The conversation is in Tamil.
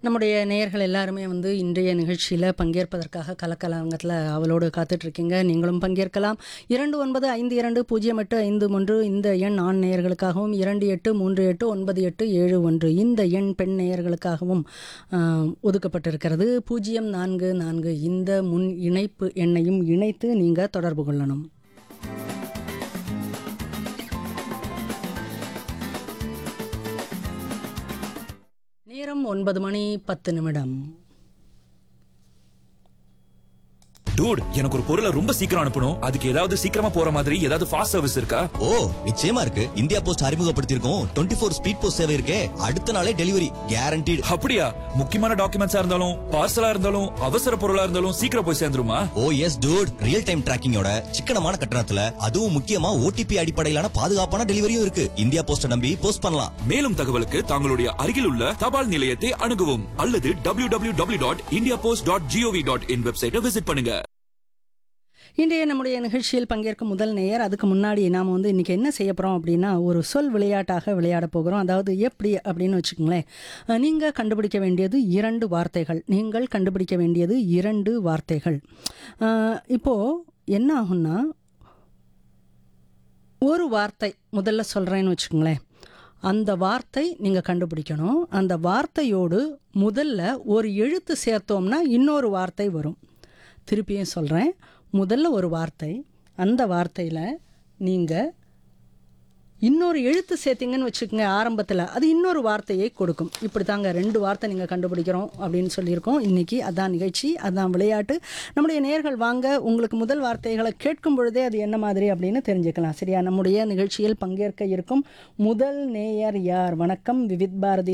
நம்முடைய நேயர்கள் எல்லாருமே வந்து இன்றைய நிகழ்ச்சியில் பங்கேற்பதற்காக கலக்கலங்கத்தில் அவளோடு காத்துட்ருக்கீங்க நீங்களும் பங்கேற்கலாம் இரண்டு ஒன்பது ஐந்து இரண்டு பூஜ்ஜியம் எட்டு ஐந்து மூன்று இந்த எண் ஆண் நேயர்களுக்காகவும் இரண்டு எட்டு மூன்று எட்டு ஒன்பது எட்டு ஏழு ஒன்று இந்த எண் பெண் நேயர்களுக்காகவும் ஆஹ், ஒதுக்கப்பட்டிருக்கிறது பூஜ்ஜியம் நான்கு நான்கு இந்த முன் இணைப்பு எண்ணையும் இணைத்து நீங்கள் தொடர்பு கொள்ளணும் நேரம் ஒன்பது மணி பத்து நிமிடம் டூட் எனக்கு ஒரு பொருளை ரொம்ப சீக்கிரம் அனுப்பணும் அதுக்கு ஏதாவது சீக்கிரமா போற மாதிரி ஏதாவது ஃபாஸ்ட் சர்வீஸ் இருக்கா ஓ நிச்சயமா இருக்கு இந்தியா போஸ்ட் அறிமுகப்படுத்தியிருக்கோம் டுவெண்ட்டி ஃபோர் ஸ்பீட் போஸ்ட் சேவை இருக்கே அடுத்த நாளே டெலிவரி கேரண்டீடு அப்படியா முக்கியமான டாக்குமெண்ட்ஸா இருந்தாலும் பார்சலா இருந்தாலும் அவசர பொருளா இருந்தாலும் சீக்கிரம் போய் சேர்ந்துருமா oh yes dude real time டிராக்கிங்கோட சிக்கனமான கட்டணத்துல அதுவும் முக்கியமா ஓடிபி அடிப்படையிலான பாதுகாப்பான டெலிவரியும் இருக்கு இந்தியா போஸ்ட நம்பி போஸ்ட் பண்ணலாம் மேலும் தகவலுக்கு தங்களுடைய அருகில் உள்ள தபால் நிலையத்தை அணுகவும் அல்லது W W W dot India Post dot GOV dot in வெப்சைட்டை விசிட் பண்ணுங்க இன்றைய நம்முடைய நிகழ்ச்சியில் பங்கேற்கும் முதல் நேயர் அதுக்கு முன்னாடி நாம் வந்து இன்றைக்கி என்ன செய்ய போகிறோம் அப்படின்னா ஒரு சொல் விளையாட்டாக விளையாட போகிறோம் அதாவது எப்படி அப்படின்னு வச்சுக்கோங்களேன் நீங்கள் கண்டுபிடிக்க வேண்டியது இரண்டு வார்த்தைகள் நீங்கள் கண்டுபிடிக்க வேண்டியது இரண்டு வார்த்தைகள் அஹ், இப்போது என்ன ஆகும்னா ஒரு வார்த்தை முதல்ல சொல்கிறேன்னு வச்சுக்கோங்களேன் அந்த வார்த்தை நீங்கள் கண்டுபிடிக்கணும் அந்த வார்த்தையோடு முதல்ல ஒரு எழுத்து சேர்த்தோம்னா இன்னொரு வார்த்தை வரும் திருப்பியும் சொல்கிறேன் முதல்ல ஒரு வார்த்தை அந்த வார்த்தையில் நீங்கள் இன்னொரு எழுத்து சேர்த்தீங்கன்னு வச்சுக்கோங்க ஆரம்பத்தில் அது இன்னொரு வார்த்தையை கொடுக்கும் இப்படி தாங்க ரெண்டு வார்த்தை நீங்கள் கண்டுபிடிக்கிறோம் அப்படின்னு சொல்லியிருக்கோம் இன்றைக்கி அதான் நிகழ்ச்சி அதான் விளையாட்டு நம்முடைய நேர்கள் வாங்க உங்களுக்கு முதல் வார்த்தைகளை கேட்கும் பொழுதே அது என்ன மாதிரி அப்படின்னு தெரிஞ்சுக்கலாம் சரியா நம்முடைய நிகழ்ச்சியில் பங்கேற்க இருக்கும் முதல் நேயர் யார் வணக்கம் விவித் பாரதி